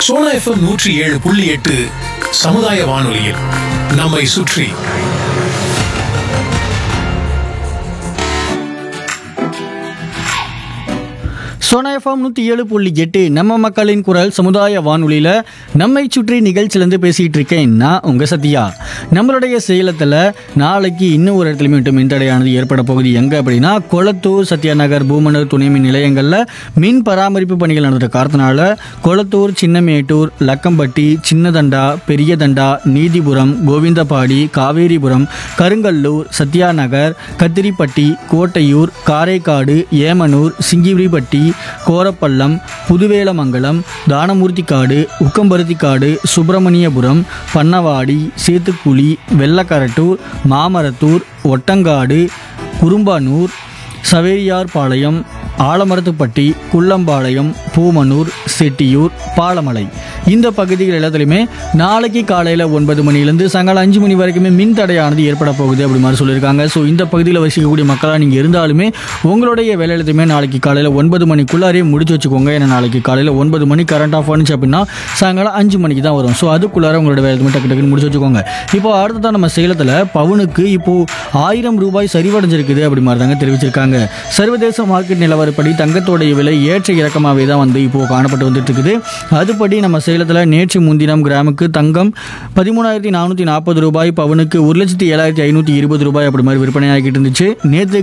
Sona FM நூற்றி ஏழு புள்ளி எட்டு சமுதாய வானொலியில் நம்மை சுற்றி சோனா எஃப்எம் நூற்றி ஏழு புள்ளி எட்டு நம்ம மக்களின் குரல் சமுதாய வானொலியில் நம்மை சுற்றி நிகழ்ச்சியிலேருந்து பேசிகிட்டு இருக்கேன் நான் உங்கள் சத்யா நம்மளுடைய சேலத்தில் நாளைக்கு இன்னும் ஒரு இடத்துல மட்டும் மின்தடையானது ஏற்பட போகுது எங்கே அப்படின்னா கொளத்தூர் சத்யா நகர் பூமனர் துணை மின் நிலையங்களில் மின் பராமரிப்பு பணிகள் நடந்த காரணத்தினால கொளத்தூர் சின்னமேட்டூர் லக்கம்பட்டி சின்னதண்டா பெரியதண்டா நீதிபுரம் கோவிந்தபாடி காவேரிபுரம் கருங்கல்லூர் சத்யா நகர் கத்திரிப்பட்டி கோட்டையூர் காரைக்காடு ஏமனூர் சிங்கிரிப்பட்டி கோரப்பள்ளம் புதுவேலமங்கலம் தானமூர்த்திக்காடு உக்கம்பருத்திக்காடு சுப்பிரமணியபுரம் பண்ணவாடி சேத்துக்குழி வெள்ளக்கரட்டூர் மாமரத்தூர் ஒட்டங்காடு குறும்பானூர் சவேரியார்பாளையம் ஆலமரத்துப்பட்டி குள்ளம்பாளையம் பூமனூர் செட்டியூர் பாலமலை இந்த பகுதிகள் எல்லாத்துலேயுமே நாளைக்கு காலையில் ஒன்பது மணிலேருந்து சாயங்காலம் அஞ்சு மணி வரைக்குமே மின் தடையானது ஏற்பட போகுது அப்படி மாதிரி சொல்லியிருக்காங்க ஸோ இந்த பகுதியில் வசிக்கக்கூடிய மக்களாக நீங்கள் இருந்தாலுமே உங்களுடைய வேலை எல்லாத்தையுமே நாளைக்கு காலையில் ஒன்பது மணிக்குள்ளாரே முடிச்சு வச்சுக்கோங்க ஏன்னா நாளைக்கு காலையில் ஒன்பது மணி கரண்ட் ஆஃப் ஆனிச்சு அப்படின்னா சாயங்காலம் அஞ்சு மணிக்கு தான் வரும் ஸோ அதுக்குள்ளார உங்களோட வேலை எல்லாத்தையுமே டக்கு டக்குன்னு முடிச்சு வச்சுக்கோங்க இப்போ அடுத்ததான் நம்ம சேலத்தில் பவுனுக்கு இப்போ ஆயிரம் ரூபாய் சரிவடைஞ்சிருக்குது அப்படி மாதிரி தாங்க தெரிவிச்சிருக்காங்க சர்வதேச மார்க்கெட் நிலவரப்படி தங்கத்தோடைய விலை ஏற்ற இறக்கமாகவே தான் வந்து இப்போ காணப்பட்டு வந்துட்டு இருக்குது அதுபடி நம்ம சேலத்தில் நேற்று முன்தினம் கிராமுக்கு தங்கம் பதிமூணாயிரத்தி நானூற்றி நாற்பது ரூபாய் பவுனுக்கு ஒரு லட்சத்தி ஏழாயிரத்தி ஐநூற்றி இருபது ரூபாய் அப்படி மாதிரி விற்பனையாகிட்டு இருந்துச்சு நேற்று